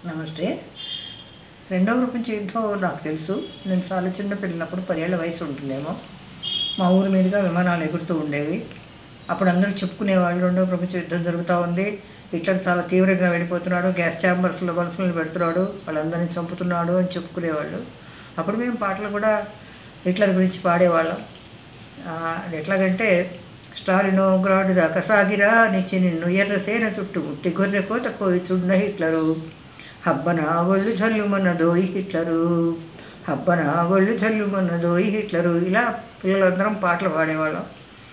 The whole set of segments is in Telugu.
నమస్తే రెండవ ప్రపంచ యుద్ధం నాకు తెలుసు నేను చాలా చిన్న పిల్లనప్పుడు పదేళ్ల వయసు ఉంటుందేమో మా ఊరి మీదుగా విమానాలు ఎగురుతూ ఉండేవి అప్పుడు అందరూ చెప్పుకునేవాళ్ళు రెండవ ప్రపంచ యుద్ధం జరుగుతూ ఉంది హిట్లర్ చాలా తీవ్రంగా వెళ్ళిపోతున్నాడు గ్యాస్ ఛాంబర్స్లో వలసలను పెడుతున్నాడు వాళ్ళందరినీ చంపుతున్నాడు అని చెప్పుకునేవాళ్ళు అప్పుడు మేము పాటలు కూడా హిట్లర్ గురించి పాడేవాళ్ళం ఆ, అది ఎట్లాగంటే స్టాలినో గ్రాడు దాకా సాగిరా నిచ్చి నిన్ను ఎర్రసేన చుట్టూ ముట్టి గొర్రె కోత కోయి చున్న హిట్లరు హబ్బన ఒళ్ళు జల్లుమన్న దోయి హిట్లరు హబ్బన ఒళ్ళు జల్లుమన్న దోయి హిట్లరు ఇలా పిల్లలందరం పాటలు పాడేవాళ్ళం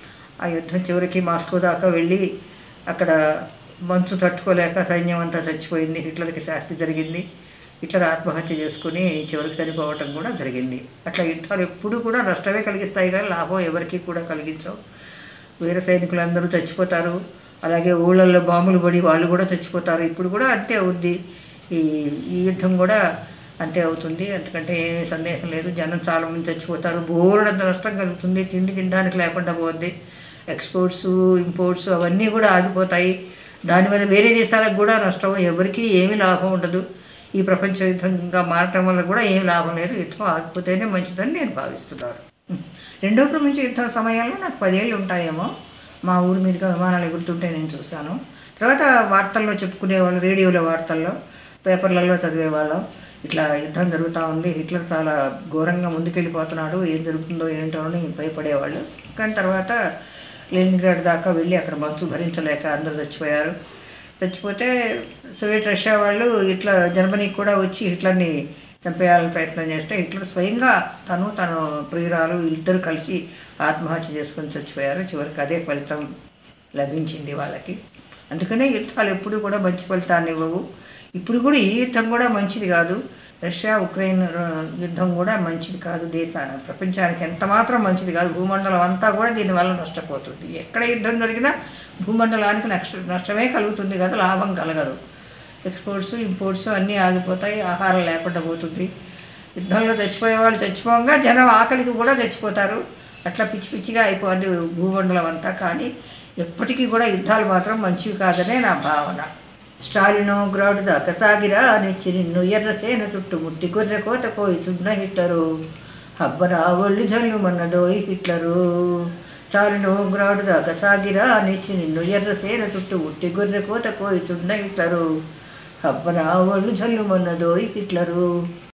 ఆ యుద్ధం చివరికి మాస్కో దాకా వెళ్ళి అక్కడ మంచు తట్టుకోలేక సైన్యం అంతా చచ్చిపోయింది హిట్లర్కి శాస్తి జరిగింది హిట్లర్ ఆత్మహత్య చేసుకుని చివరికి చనిపోవటం కూడా జరిగింది అట్లా యుద్ధాలు ఎప్పుడు కూడా నష్టమే కలిగిస్తాయి కానీ లాభం ఎవరికి కూడా కలిగించవు వీర సైనికులందరూ చచ్చిపోతారు అలాగే ఊళ్ళల్లో బాంబులు పడి వాళ్ళు కూడా చచ్చిపోతారు ఇప్పుడు కూడా అంతే అవుద్ది ఈ ఈ యుద్ధం కూడా అంతే అవుతుంది ఎందుకంటే ఏమీ సందేహం లేదు జనం చాలా మంది చచ్చిపోతారు బోర్డంత నష్టం కలుగుతుంది తిండి తినడానికి లేకుండా పోద్ది ఎక్స్పోర్ట్స్ ఇంపోర్ట్స్ అవన్నీ కూడా ఆగిపోతాయి దానివల్ల వేరే దేశాలకు కూడా నష్టం ఎవరికీ ఏమీ లాభం ఉండదు ఈ ప్రపంచ యుద్ధం ఇంకా మారటం వల్ల కూడా ఏం లాభం లేదు యుద్ధం ఆగిపోతేనే మంచిదని నేను భావిస్తున్నాను రెండో ప్రపంచ యుద్ధం సమయంలో నాకు పదేళ్ళు ఉంటాయేమో మా ఊరి మీదుగా విమానాలు ఎగురుతుంటే నేను చూశాను తర్వాత వార్తల్లో చెప్పుకునేవాళ్ళు రేడియోలో వార్తల్లో పేపర్లలో చదివేవాళ్ళం ఇట్లా యుద్ధం జరుగుతూ ఉంది హిట్లర్ చాలా ఘోరంగా ముందుకెళ్ళిపోతున్నాడు ఏం జరుగుతుందో ఏంటో అని భయపడేవాళ్ళు కానీ తర్వాత లెనిన్గ్రాడ్ దాకా వెళ్ళి అక్కడ మంచు భరించలేక అందరూ చచ్చిపోయారు చచ్చిపోతే సోవియట్ రష్యా వాళ్ళు ఇట్లా జర్మనీకి కూడా వచ్చి హిట్లర్ని చంపేయాలని ప్రయత్నం చేస్తే హిట్లర్ స్వయంగా తను తన ప్రియురాలు ఇద్దరు కలిసి ఆత్మహత్య చేసుకొని చచ్చిపోయారు చివరికి అదే ఫలితం లభించింది వాళ్ళకి అందుకనే యుద్ధాలు ఎప్పుడు కూడా మంచి ఫలితాన్ని ఇవ్వవు ఇప్పుడు కూడా ఈ యుద్ధం కూడా మంచిది కాదు రష్యా ఉక్రెయిన్ ర- యుద్ధం కూడా మంచిది కాదు దేశ ప్రపంచానికి ఎంత మాత్రం మంచిది కాదు భూమండలం అంతా కూడా దీనివల్ల నష్టపోతుంది ఎక్కడ యుద్ధం జరిగినా భూమండలానికి నష్ట నష్టమే కలుగుతుంది కదా లాభం కలగదు ఎక్స్పోర్ట్స్ ఇంపోర్ట్స్ అన్నీ ఆగిపోతాయి ఆహారం లేకుండా పోతుంది యుద్ధంలో చచ్చిపోయే వాళ్ళు చచ్చిపోగా జనం ఆకలికి కూడా చచ్చిపోతారు అట్లా పిచ్చి పిచ్చిగా అయిపోద్ది భూమండలం అంతా కానీ ఎప్పటికీ కూడా యుద్ధాలు మాత్రం మంచివి కాదనే నా భావన స్టాలినో గ్రాడు దాకా సాగిరా నిచ్చి నిన్ను ఎర్రసేన చుట్టుముట్టి గొర్రె కోత కోయి చున్న హిట్లరు హబ్బన ఒళ్ళు జల్లు మన్నదోయి హిట్లరు స్టాలినో గ్రాడు దాకా సాగిరా నిచ్చి నిన్ను ఎర్రసేన చుట్టుముట్టి గొర్రె కోత కోయి చున్న హిట్లరు హబ్బన ఒళ్ళు జల్లు మన్నదోయి హిట్లరు